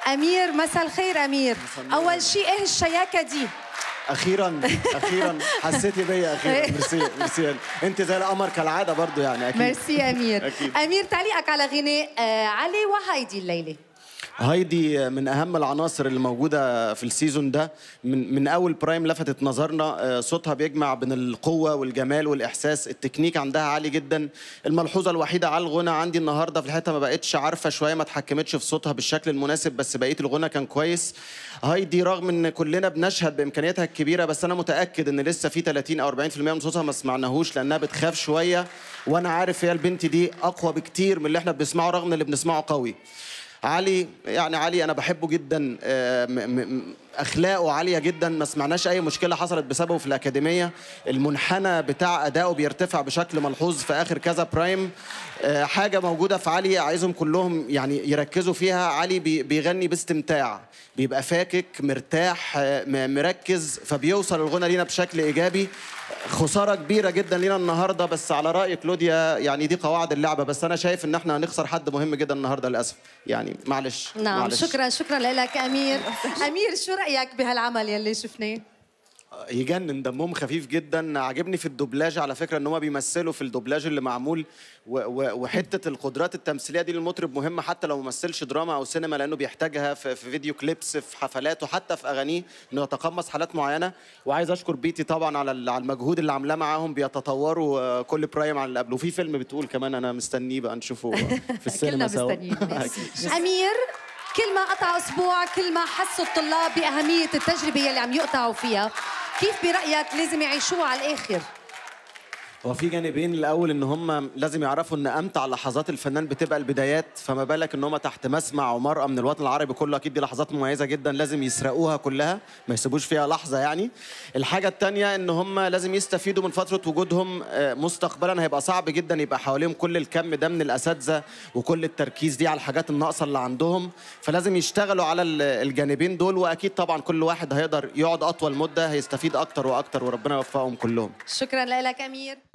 امير مساء الخير امير اول شيء ايه الشياكه دي اخيرا اخيرا حسيتي بيا اخيرا ميرسي ميرسي انت زي القمر كالعاده برضو يعني اكيد ميرسي يا امير أكيد. امير تعليقك على غناء آه علي وهايدي الليله هايدي من اهم العناصر اللي موجوده في السيزون ده من من اول برايم لفتت نظرنا آه، صوتها بيجمع بين القوه والجمال والاحساس التكنيك عندها عالي جدا الملحوظه الوحيده على الغنى عندي النهارده في الحته ما بقتش عارفه شويه ما اتحكمتش في صوتها بالشكل المناسب بس بقيه الغنى كان كويس هايدي رغم ان كلنا بنشهد بامكانياتها الكبيره بس انا متاكد ان لسه في 30 او 40% من صوتها ما سمعناهوش لانها بتخاف شويه وانا عارف هي البنت دي اقوى بكتير من اللي احنا بنسمعه رغم ان اللي بنسمعه قوي علي يعني علي انا بحبه جدا آه، م- م- اخلاقه عاليه جدا ما سمعناش اي مشكله حصلت بسببه في الاكاديميه المنحنى بتاع ادائه بيرتفع بشكل ملحوظ في اخر كذا برايم آه، حاجه موجوده في علي عايزهم كلهم يعني يركزوا فيها علي بي- بيغني باستمتاع بيبقى فاكك مرتاح آه، م- مركز فبيوصل الغنى لينا بشكل ايجابي خساره كبيره جدا لينا النهارده بس على راي كلوديا يعني دي قواعد اللعبه بس انا شايف ان احنا هنخسر حد مهم جدا النهارده للاسف يعني معلش نعم معلش. شكرا شكرا لك امير امير شو رايك بهالعمل يلي شفناه يجنن دمهم خفيف جدا عاجبني في الدوبلاج على فكره ان هم بيمثلوا في الدوبلاج اللي معمول و و وحته القدرات التمثيليه دي للمطرب مهمه حتى لو ما مثلش دراما او سينما لانه بيحتاجها في, في فيديو كليبس في حفلاته حتى في اغانيه انه يتقمص حالات معينه وعايز اشكر بيتي طبعا على ال- على المجهود اللي عاملاه معاهم بيتطوروا آه، كل برايم عن اللي قبله وفي فيلم بتقول كمان انا مستنيه بقى نشوفه في السينما كلنا سوا مستنيين أكيد. امير كل ما قطع اسبوع كل ما حسوا الطلاب باهميه التجربه يلي عم يقطعوا فيها كيف برايك لازم يعيشوها على الاخر هو في جانبين الاول ان هم لازم يعرفوا ان امتع لحظات الفنان بتبقى البدايات فما بالك ان هم تحت مسمع ومرأة من الوطن العربي كله اكيد دي لحظات مميزه جدا لازم يسرقوها كلها ما يسيبوش فيها لحظه يعني الحاجه الثانيه ان هم لازم يستفيدوا من فتره وجودهم آه، مستقبلا هيبقى صعب جدا يبقى حواليهم كل الكم ده من الاساتذه وكل التركيز دي على الحاجات الناقصه اللي عندهم فلازم يشتغلوا على ال- الجانبين دول واكيد طبعا كل واحد هيقدر يقعد اطول مده هيستفيد اكتر واكتر وربنا يوفقهم كلهم شكرا لك امير